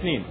اتنين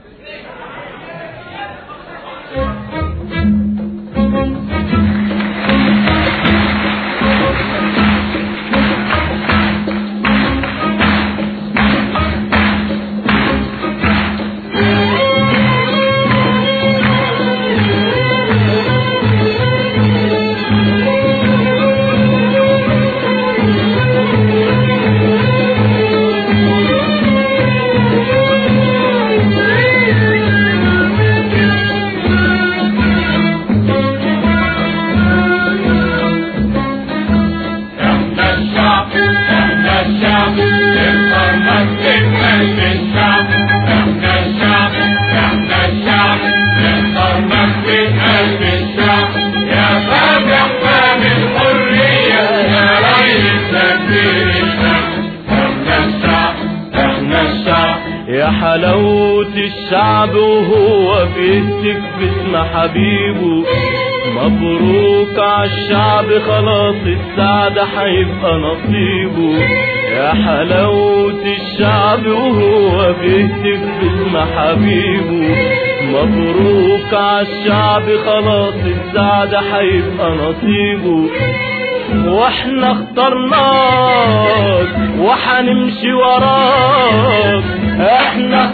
احنا الشعب احنا الشعب نقدر نمسك قلب الشعب احنا الشعب احنا الشعب نقدر نمسك قلب الشعب يا فاتح باب الحرية يا ريس تكبير الشعب احنا الشعب احنا الشعب يا حلاوة الشعب وهو بيهتف باسم حبيبه مبروك عالشعب خلاص السعد هيبقى نصيبه يا حلاوة الشعب وهو بيهتف باسم حبيبه مبروك عالشعب خلاص السعد هيبقى نصيبه واحنا اخترناك وحنمشي وراك احنا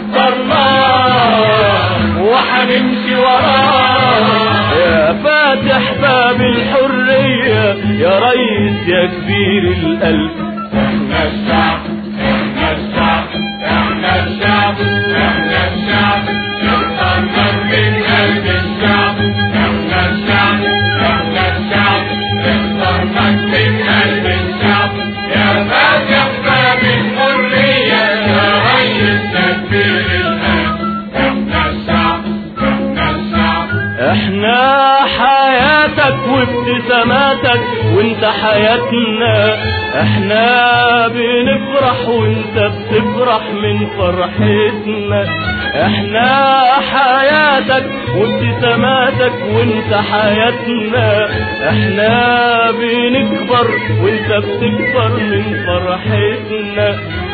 اخترناك وحنمشي وراك يا فاتح باب الحرية يا ريس يا كبير القلب احنا الشعب احنا الشعب احنا الشعب احنا الشعب نقدر نرمي قلب الشعب احنا الشعب احنا الشعب نقدر نرمي قلب الشعب يا فاتح باب الحرية يا ريس تكبير القلب احنا الشعب احنا الشعب احنا حياتك وابتساماتك وانت حياتنا احنا بنفرح وانت بتفرح من فرحتنا احنا حياتك وابتساماتك وانت حياتنا احنا بنكبر وانت بتكبر من فرحتنا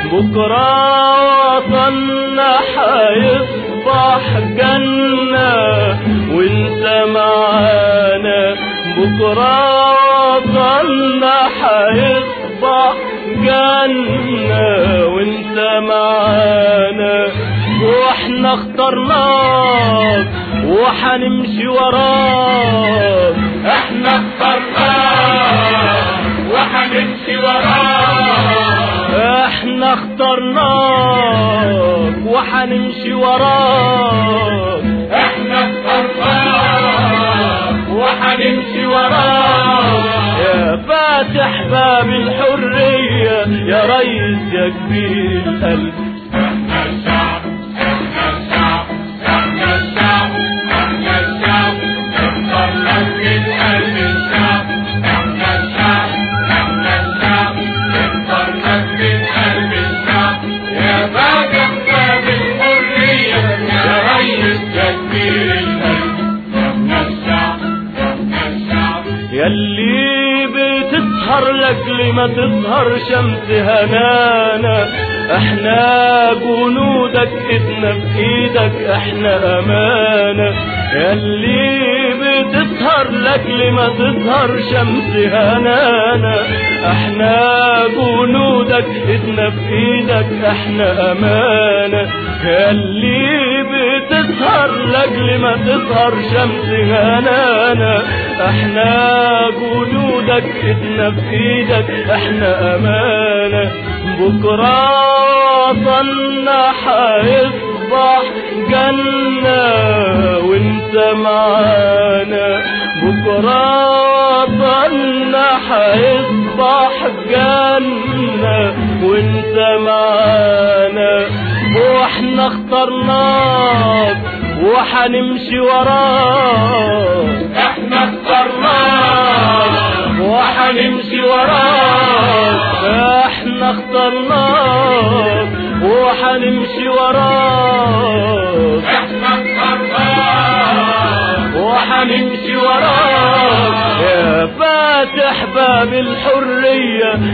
بكرة وطننا حيصبح جنة وانت معانا بكرة وطننا حيصبح جنة وانت معانا واحنا اخترناك وحنمشي وراك احنا اخترناك وحنمشي وراك احنا اخترناك وحنمشي وراك احنا اخترناك وحنمشي وراك يا فاتح باب الحرية يا ريس يا كبير القلب احنا الشعب احنا الشعب احنا الشعب احنا الشعب نقدر نمسك قلب الشعب احنا الشعب احنا الشعب نقدر نمسك قلب الشعب يا فاتح باب الحرية يا ريس تكبير القلب احنا الشعب احنا الشعب يلي بتسهر لاجل ما تظهر شمس هنانا احنا جنودك ايدنا بايدك احنا امانة يلي بتسهر لاجل ما تظهر شمس هنانا احنا جنودك ايدنا بايدك احنا امانة يلي بتسهر لاجل ما تظهر شمس هنانا احنا جنودك ايدنا بايدك احنا امانة بكرة وطننا حيصبح جنة وانت معانا بكرة وطننا حيصبح جنة وانت معانا واحنا اخترناك وحنمشي وراك احنا اخترناك وحنمشي وراك احنا اخترناك وحنمشي وراك احنا اخترناك وحنمشي وراك يا فاتح باب الحرية